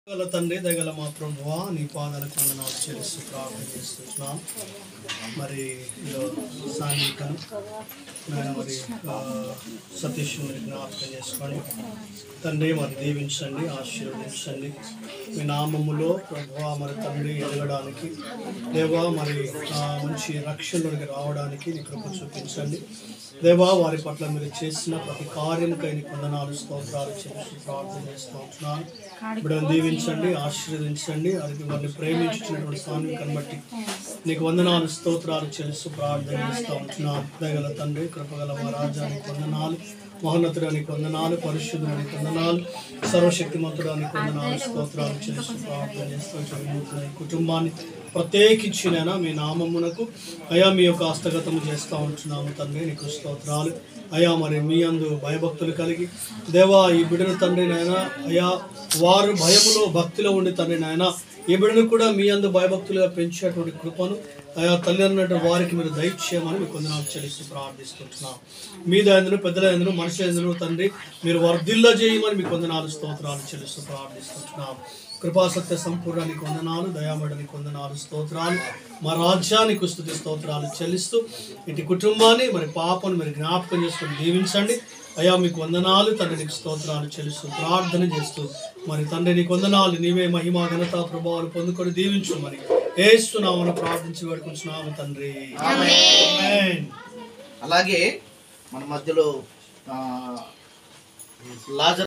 గల తండ్రి దగల మా ప్రభువా నీ పాదాలకు వందనాలు చెల్లిస్తూ ప్రార్థన చేస్తున్నాం మరి ఇదో సాయంత్రం నేను మరి ఆ, సతీష్ మరి జ్ఞాపకం చేసుకోండి తండ్రి మరి దీవించండి ఆశీర్వదించండి మీ నామములో ప్రభువా మరి తండ్రి ఎదగడానికి దేవా మరి ఆ, మంచి రక్షణలోకి రావడానికి నీ కృప చూపించండి దేవా వారి పట్ల మీరు చేసిన ప్రతి కార్యముకై నీ వందనాలు స్తోత్రాలు చేసి ప్రార్థన చేస్తూ ఉంటున్నాను బిడ్డను దీవించండి ఆశీర్వదించండి అది వారిని ప్రేమించినటువంటి సాన్నికను బట్టి నీకు వందనాలు స్తోత్రాలు చెల్లిస్తూ ప్రార్థన చేస్తూ ఉంటున్నాను దయగల తండ్రి కృపగల మా రాజానికి వందనాలు మహోన్నతుడానికి వందనాలు పరిశుద్ధుడానికి వందనాలు సర్వశక్తిమంతుడానికి వందనాలు స్తోత్రాలు చెల్లిస్తూ ప్రార్థన చేస్తూ ఉంటున్నాను. ఈ కుటుంబాన్ని ప్రత్యేకించిన మీ నామమునకు అయా మీ యొక్క హస్తగతం చేస్తూ ఉంటున్నాము తండ్రి నీకు స్తోత్రాలు అయా మరి మీ అందు భయభక్తులు కలిగి దేవా ఈ బిడ్డను తండ్రి నాయన అయా వారు భయములో భక్తిలో ఉండి తండ్రి నాయన ఈ బిడ్డను కూడా మీ అందు భయభక్తులుగా పెంచేటువంటి కృపను అయా తల్లి అన్నట్టు వారికి మీరు దయచేయమని మీకు వందనాలు చెల్లిస్తూ ప్రార్థిస్తుంటున్నాం మీ దయందును పెద్దల ఎందును మనుషుల ఎందును తండ్రి మీరు వర్ధిల్ల చేయమని మీకు వందనాలు స్తోత్రాలు చెల్లిస్తూ ప్రార్థిస్తుంటున్నాం కృపాసత్య సంపూర్ణానికి వందనాలు దయామడానికి వందనాలు స్తోత్రాలు మా రాజ్యానికి స్థుతి స్తోత్రాలు చెల్లిస్తూ ఇటు కుటుంబాన్ని మరి పాపను మరి జ్ఞాపకం చేసుకుని దీవించండి అయ్యా మీకు వందనాలు తండ్రి నీకు స్తోత్రాలు చెల్లిస్తూ ప్రార్థన చేస్తూ మరి తండ్రి నీకు వందనాలు నీవే మహిమ ఘనత ప్రభావాలు పొందుకొని దీవించు మరి ఏస్తున్నామని ప్రార్థించి వేడుకుంటున్నాము తండ్రి ఆమేన్. అలాగే మన మధ్యలో ఆ, లాజర్